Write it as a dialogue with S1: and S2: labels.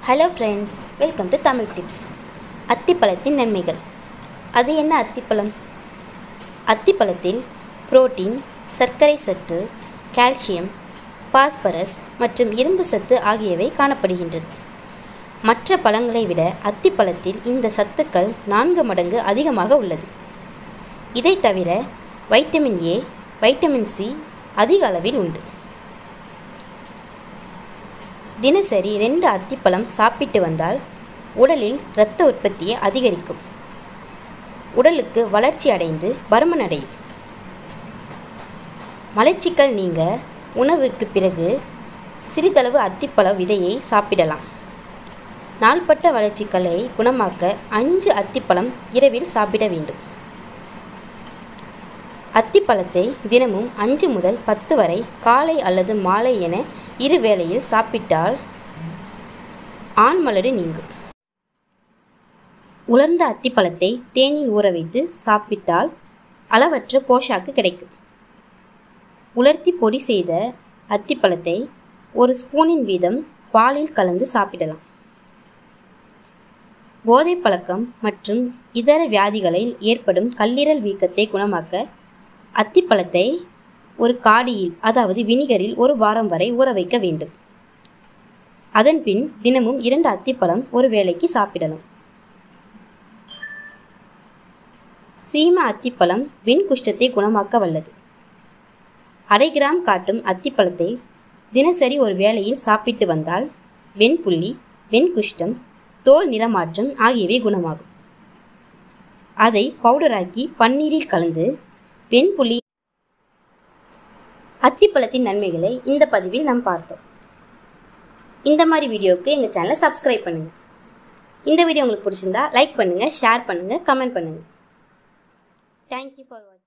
S1: hello friends welcome to Tamil tips அத்திப்பழத்தின் நன்மைகள் அது என்ன அத்திப்பழம் அத்திப்பழத்தில் புரோட்டீன் சர்க்கரை சத்து கால்சியம் பாஸ்பரஸ் மற்றும் இரும்பு சத்து ஆகியவை காணப்படுகின்றது மற்ற பழங்களை விட அத்திப்பழத்தில் இந்த சத்துக்கள் நான்கு மடங்கு அதிகமாக உள்ளது இதை தவிர வைட்டமின் ஏ வைட்டமின் சி அதிக அளவில் உண்டு தினசரி ரெண்டு அத்திப்பழம் சாப்பிட்டு வந்தால் உடலில் இரத்த உற்பத்தியை அதிகரிக்கும் உடலுக்கு வளர்ச்சி அடைந்து பருமன் அடையும் மலச்சிக்கல் நீங்க உணவிற்கு பிறகு சிறிதளவு அத்திப்பழ விதையை சாப்பிடலாம் நாள்பட்ட வளர்ச்சிகளை குணமாக்க அஞ்சு அத்திப்பழம் இரவில் சாப்பிட வேண்டும் அத்திப்பழத்தை தினமும் அஞ்சு முதல் பத்து வரை காலை அல்லது மாலை என இரு வேளையில் சாப்பிட்டால் ஆண் மலடு நீங்கும் உலர்ந்த அத்திப்பழத்தை தேனில் ஊற வைத்து சாப்பிட்டால் அளவற்ற போஷாக்கு கிடைக்கும் உலர்த்தி பொடி செய்த அத்திப்பழத்தை ஒரு ஸ்பூனின் வீதம் பாலில் கலந்து சாப்பிடலாம் போதை பழக்கம் மற்றும் இதர வியாதிகளில் ஏற்படும் கல்லீரல் வீக்கத்தை குணமாக்க அத்திப்பழத்தை ஒரு காடியில் அதாவது வினிகரில் ஒரு வாரம் வரை ஊற வைக்க வேண்டும் அதன் பின் தினமும் இரண்டு அத்திப்பழம் ஒரு வேளைக்கு சாப்பிடலாம் சீம அத்திப்பழம் வெண் குஷ்டத்தை குணமாக்க வல்லது அரை கிராம் காட்டும் அத்திப்பழத்தை தினசரி ஒரு வேளையில் சாப்பிட்டு வந்தால் வெண்புள்ளி வெண்குஷ்டம் தோல் நிறமாற்றம் ஆகியவை குணமாகும் அதை பவுடராக்கி பன்னீரில் கலந்து வெண்புள்ளி அத்திப்பழத்தின் நன்மைகளை இந்த பதிவில் நாம் பார்த்தோம் இந்த மாதிரி வீடியோவுக்கு எங்கள் சேனலை சப்ஸ்கிரைப் பண்ணுங்கள் இந்த வீடியோ உங்களுக்கு பிடிச்சிருந்தா லைக் பண்ணுங்கள் ஷேர் பண்ணுங்கள் கமெண்ட் பண்ணுங்கள் தேங்க்யூ ஃபார் வாட்சிங்